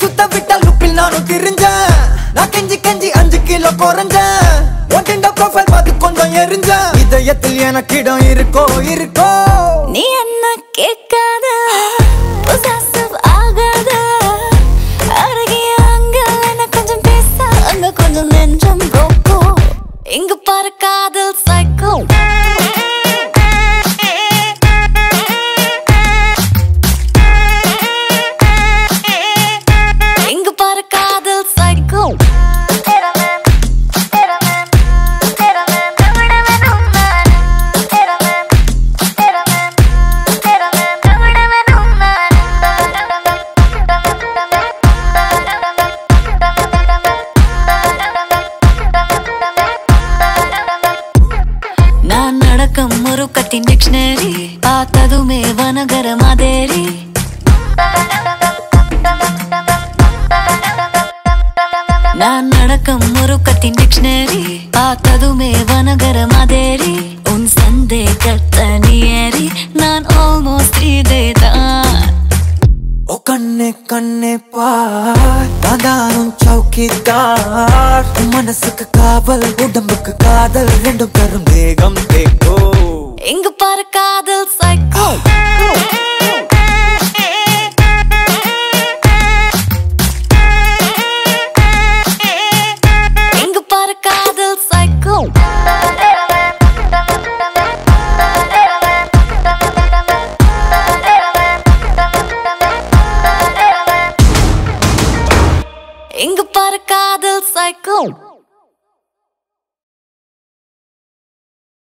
சுத்த விட்ட லுப்பில் நானும் திரிஞ்சேன் நான் கெஞ்சி கெஞ்சி அஞ்சு கிலோ குறைஞ்சேன் ஒட்டிண்ட ப்ரொஃபைல் பார்த்து கொஞ்சம் எரிஞ்சேன் இதயத்தில் எனக்கு இடம் இருக்கோ இருக்கோ நீ என்ன கேட்காத possessive ஆகாத அருகே அங்க என்ன கொஞ்சம் பேச அங்க கொஞ்சம் நெஞ்சம் போக்கோ இங்க பாரு காதல் சைக்கோ இங்க பாரு காதல் சைக்கோ நான் நடக்கும் முருக்கத்தின் டிக்ஷனரி பார்த்ததுமே வனகர மாதேரி நான் நடக்கும் முருக்கத்தின் டிக்ஷனரி பார்த்ததுமே வனகர மாதேரி உன் சந்தேகத்தை நீ ஏறி நான் ஆல்மோஸ்ட் இதேதான் ஓ கண்ணே கண்ணே பார் தாதானும் சௌக்கிதார் உன் மனசுக்கு காவல் உடம்புக்கு காதல் ரெண்டும் தரும் தேகம் தேக்கோ இங்க பாரு காதல் சைக்கோ இங்க பாரு காதல் சைக்கோ இங்க பாரு காதல் சைக்கோ